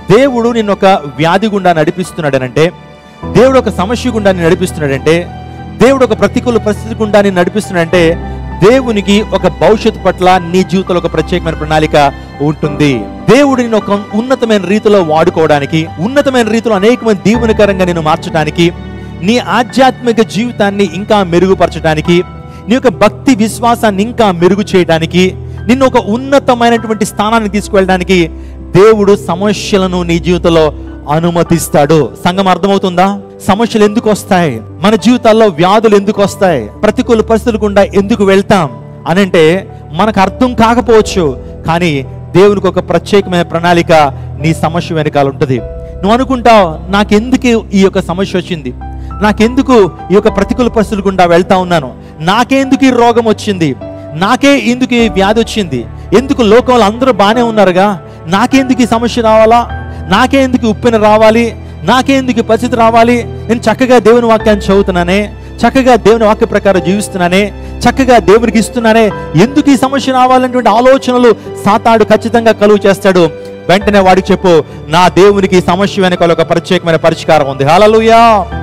దేవుడు నిన్ను ఒక వ్యాధి గుండా నడిపిస్తున్నాడనంటే దేవుడు ఒక సమస్య గుండా నిన్ను నడిపిస్తున్నాడంటే దేవుడు ఒక ప్రతికూల పరిస్థితి గుండా నిన్ను నడిపిస్తున్నాడంటే దేవునికి ఒక భవిష్యత్తు పట్ల నీ జీవితంలో ఒక ప్రత్యేకమైన ప్రణాళిక ఉంటుంది దేవుడు నిన్ను ఒక ఉన్నతమైన రీతిలో వాడుకోవడానికి ఉన్నతమైన రీతిలో అనేకమైన దీవెనకరంగా నేను మార్చడానికి నీ ఆధ్యాత్మిక జీవితాన్ని ఇంకా మెరుగుపరచడానికి నీ యొక్క భక్తి విశ్వాసాన్ని ఇంకా మెరుగు చేయడానికి నిన్ను ఒక ఉన్నతమైనటువంటి స్థానానికి తీసుకువెళ్ళడానికి దేవుడు సమస్యలను నీ జీవితంలో అనుమతిస్తాడు సంఘం అర్థమవుతుందా సమస్యలు ఎందుకు వస్తాయి మన జీవితాల్లో వ్యాధులు ఎందుకు వస్తాయి ప్రతికూల పరిస్థితులు గుండా ఎందుకు వెళ్తాం అనంటే మనకు అర్థం కాకపోవచ్చు కానీ దేవునికి ఒక ప్రత్యేకమైన ప్రణాళిక నీ సమస్య వెనకాల ఉంటుంది నువ్వు అనుకుంటావు నాకెందుకు ఈ యొక్క సమస్య వచ్చింది నాకెందుకు ఈ యొక్క ప్రతికూల పరిస్థితుల గుండా వెళ్తా ఉన్నాను నాకెందుకు ఈ రోగం వచ్చింది నాకే ఎందుకు ఈ వ్యాధి వచ్చింది ఎందుకు లోకంలో అందరూ బాగానే ఉన్నారుగా నాకెందుకు ఈ సమస్య రావాలా నాకెందుకు ఉప్పెన రావాలి నాకెందుకు ఈ పరిస్థితి రావాలి నేను చక్కగా దేవుని వాక్యాన్ని చదువుతున్నానే చక్కగా దేవుని వాక్య ప్రకారం జీవిస్తున్నానే చక్కగా దేవునికి ఇస్తున్నానే ఎందుకు ఈ సమస్య రావాలనేటువంటి ఆలోచనలు సాతాడు ఖచ్చితంగా కలుగు చేస్తాడు వెంటనే వాడికి చెప్పు నా దేవునికి ఈ సమస్య వెనకాల ఒక ప్రత్యేకమైన పరిష్కారం ఉంది హాలలుయా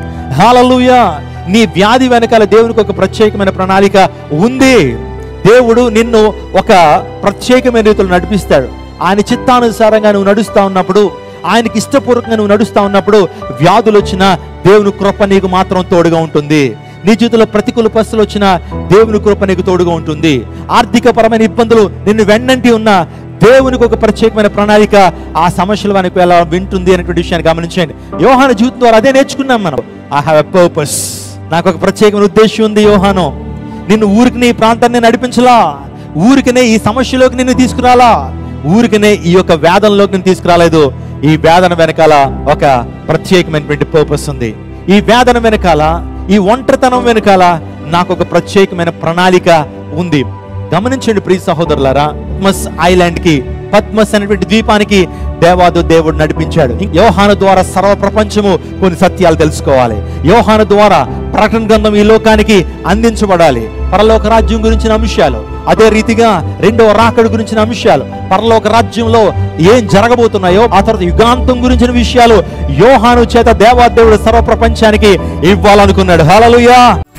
హాలలుయా నీ వ్యాధి వెనకాల దేవునికి ఒక ప్రత్యేకమైన ప్రణాళిక ఉంది దేవుడు నిన్ను ఒక ప్రత్యేకమైన రీతిలో నడిపిస్తాడు ఆయన చిత్తానుసారంగా నువ్వు నడుస్తా ఉన్నప్పుడు ఆయనకి ఇష్టపూర్వకంగా నువ్వు నడుస్తా ఉన్నప్పుడు వ్యాధులు వచ్చినా దేవుని కృప నీకు మాత్రం తోడుగా ఉంటుంది నీ జీవితంలో ప్రతికూల పరిస్థితులు వచ్చినా దేవుని కృప నీకు తోడుగా ఉంటుంది ఆర్థిక పరమైన ఇబ్బందులు నిన్ను వెన్నంటి ఉన్నా దేవునికి ఒక ప్రత్యేకమైన ప్రణాళిక ఆ సమస్యలు మనకు ఎలా వింటుంది అనేటువంటి విషయాన్ని గమనించండి యోహాను జీవితం ద్వారా అదే నేర్చుకున్నాం మనం ఐ హావ్ ఎ పర్పస్ నాకు ఒక ప్రత్యేకమైన ఉద్దేశం ఉంది యోహాను నిన్ను ఊరికి నీ ప్రాంతాన్ని నడిపించలా ఊరికనే ఈ సమస్యలోకి నిన్ను తీసుకురాలా ఊరికనే ఈ యొక్క వేదనలోకి నేను తీసుకురాలేదు ఈ వేదన వెనకాల ఒక ప్రత్యేకమైనటువంటి పర్పస్ ఉంది ఈ వేదన వెనకాల ఈ ఒంటరితనం వెనకాల నాకు ఒక ప్రత్యేకమైన ప్రణాళిక ఉంది గమనించండి ప్రియ సహోదరులారా పద్మస్ ఐలాండ్ కి పద్మస్ అనేటువంటి ద్వీపానికి దేవాదు దేవుడు నడిపించాడు యోహాను ద్వారా సర్వ ప్రపంచము కొన్ని సత్యాలు తెలుసుకోవాలి యోహాను ద్వారా ప్రకటన గ్రంథం ఈ లోకానికి అందించబడాలి పరలోక రాజ్యం గురించిన అంశాలు అదే రీతిగా రెండవ రాకడు గురించిన అంశాలు పరలోక రాజ్యంలో ఏం జరగబోతున్నాయో ఆ తర్వాత యుగాంతం గురించిన విషయాలు యోహాను చేత దేవాదేవుడు సర్వ ప్రపంచానికి ఇవ్వాలనుకున్నాడు హల్లెలూయా